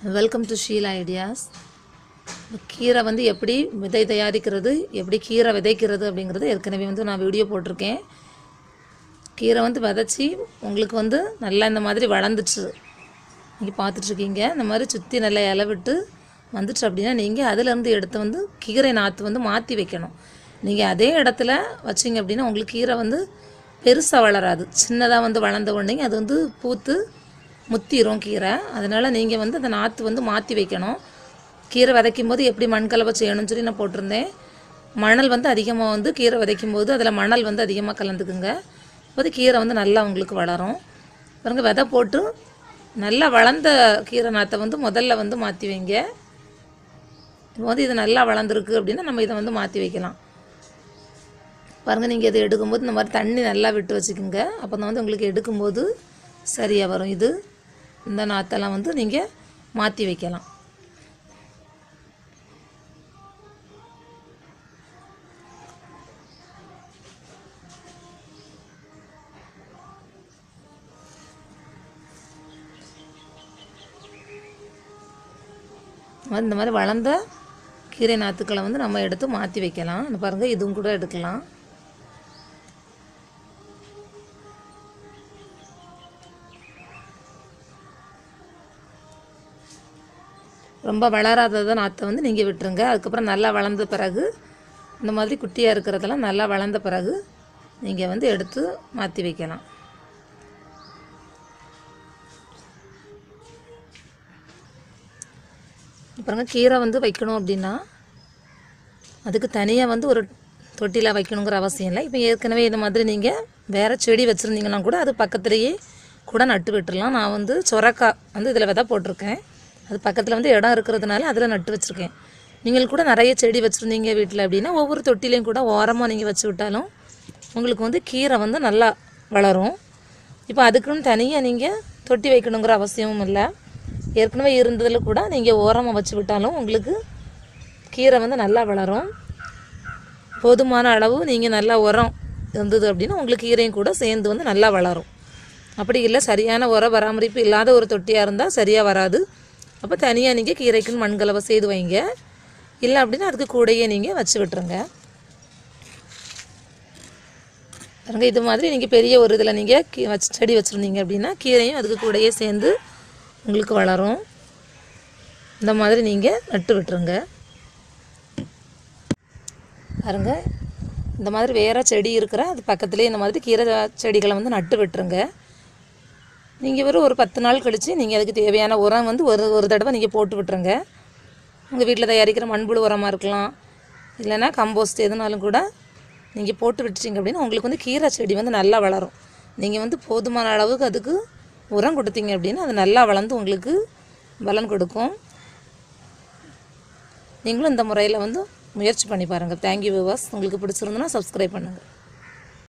welcome to Sheila ideas கீரை வந்து எப்படி விதை தயாரிக்கிறது எப்படி கீரை விதைக்கிறது அப்படிங்கிறது ஏற்கனவே வந்து நான் வீடியோ போட்டிருக்கேன் கீரை வந்து விதைச்சி உங்களுக்கு வந்து நல்லா இந்த மாதிரி வளர்ந்துச்சு நீங்கள் பார்த்துட்ருக்கீங்க இந்த மாதிரி சுற்றி நல்லா இலை விட்டு வந்துச்சு அப்படின்னா நீங்கள் அதிலேருந்து எடுத்து வந்து கீரை நாற்று வந்து மாற்றி வைக்கணும் நீங்கள் அதே இடத்துல வச்சிங்க அப்படின்னா உங்களுக்கு கீரை வந்து பெருசாக வளராது சின்னதாக வந்து வளர்ந்த உடனே அது வந்து பூத்து முத்திரும் கீரை அதனால் நீங்கள் வந்து அந்த நாற்று வந்து மாற்றி வைக்கணும் கீரை விதைக்கும் போது எப்படி மண்கலவை செய்யணும்னு சொல்லி நான் போட்டிருந்தேன் மணல் வந்து அதிகமாக வந்து கீரை விதைக்கும் போது அதில் மணல் வந்து அதிகமாக கலந்துக்குங்க அப்போது கீரை வந்து நல்லா உங்களுக்கு வளரும் பாருங்க விதை போட்டு நல்லா வளர்ந்த கீரை நாற்றை வந்து முதல்ல வந்து மாற்றி வைங்க இப்போ வந்து இது நல்லா வளர்ந்துருக்கு அப்படின்னா நம்ம இதை வந்து மாற்றி வைக்கலாம் பாருங்கள் நீங்கள் இதை எடுக்கும்போது இந்த மாதிரி தண்ணி நல்லா விட்டு வச்சுக்கோங்க அப்போ தான் வந்து உங்களுக்கு எடுக்கும்போது சரியாக வரும் இது இந்த நாற்றெல்லாம் வந்து நீங்கள் மாற்றி வைக்கலாம் இந்த மாதிரி வளர்ந்த கீரை நாற்றுக்களை வந்து நம்ம எடுத்து மாற்றி வைக்கலாம் இந்த பாருங்கள் இதுவும் கூட எடுக்கலாம் ரொம்ப வளராததை நாற்றை வந்து நீங்கள் விட்டுருங்க அதுக்கப்புறம் நல்லா வளர்ந்த பிறகு இந்த மாதிரி குட்டியாக இருக்கிறதெல்லாம் நல்லா வளர்ந்த பிறகு நீங்கள் வந்து எடுத்து மாற்றி வைக்கலாம் பாருங்க கீரை வந்து வைக்கணும் அப்படின்னா அதுக்கு தனியாக வந்து ஒரு தொட்டியில் வைக்கணுங்கிற அவசியம் இல்லை இப்போ ஏற்கனவே இது மாதிரி நீங்கள் வேறு செடி வச்சுருந்தீங்கன்னா கூட அது பக்கத்துலேயே கூட நட்டு விட்டுறலாம் நான் வந்து சொரக்காய் வந்து இதில் விதை போட்டிருக்கேன் அது பக்கத்தில் வந்து இடம் இருக்கிறதுனால அதில் நட்டு வச்சுருக்கேன் நீங்கள் கூட நிறைய செடி வச்சுருந்தீங்க வீட்டில் அப்படின்னா ஒவ்வொரு தொட்டிலையும் கூட ஓரமாக நீங்கள் வச்சு விட்டாலும் உங்களுக்கு வந்து கீரை வந்து நல்லா வளரும் இப்போ அதுக்குன்னு தனியாக நீங்கள் தொட்டி வைக்கணுங்கிற அவசியமும் இல்லை ஏற்கனவே இருந்ததில் கூட நீங்கள் ஓரமாக வச்சு விட்டாலும் உங்களுக்கு கீரை வந்து நல்லா வளரும் போதுமான அளவு நீங்கள் நல்லா உரம் இருந்தது அப்படின்னா உங்களுக்கு கீரையும் கூட சேர்ந்து வந்து நல்லா வளரும் அப்படி இல்லை சரியான உர பராமரிப்பு இல்லாத ஒரு தொட்டியாக இருந்தால் சரியாக வராது அப்போ தனியாக நீங்கள் கீரைக்குன்னு மண்கலவை செய்து வைங்க இல்லை அப்படின்னா அதுக்கு கூடையே நீங்கள் வச்சு விட்டுருங்க பாருங்க இது மாதிரி நீங்கள் பெரிய ஒரு இதில் நீங்கள் கீ வச்சு செடி வச்சுருந்தீங்க அப்படின்னா கீரையும் அதுக்கு கூடயே சேர்ந்து உங்களுக்கு வளரும் இந்த மாதிரி நீங்கள் நட்டு விட்டுருங்க பாருங்க இந்த மாதிரி வேறு செடி இருக்கிற அது பக்கத்துலேயே இந்த மாதிரி கீரை செடிகளை வந்து நட்டு விட்டுருங்க நீங்கள் வெறும் ஒரு பத்து நாள் கழித்து நீங்கள் அதுக்கு தேவையான உரம் வந்து ஒரு ஒரு தடவை நீங்கள் போட்டு விட்டுருங்க உங்கள் வீட்டில் தயாரிக்கிற மண்புழு உரமாக இருக்கலாம் இல்லைன்னா கம்போஸ்ட் எதுனாலும் கூட நீங்கள் போட்டு விட்டுட்டீங்க அப்படின்னா உங்களுக்கு வந்து கீரை செடி வந்து நல்லா வளரும் நீங்கள் வந்து போதுமான அளவுக்கு அதுக்கு உரம் கொடுத்தீங்க அப்படின்னா அது நல்லா வளர்ந்து உங்களுக்கு பலன் கொடுக்கும் நீங்களும் இந்த முறையில் வந்து முயற்சி பண்ணி பாருங்கள் தேங்க்யூ விவாஸ் உங்களுக்கு பிடிச்சிருந்துன்னா சப்ஸ்கிரைப் பண்ணுங்கள்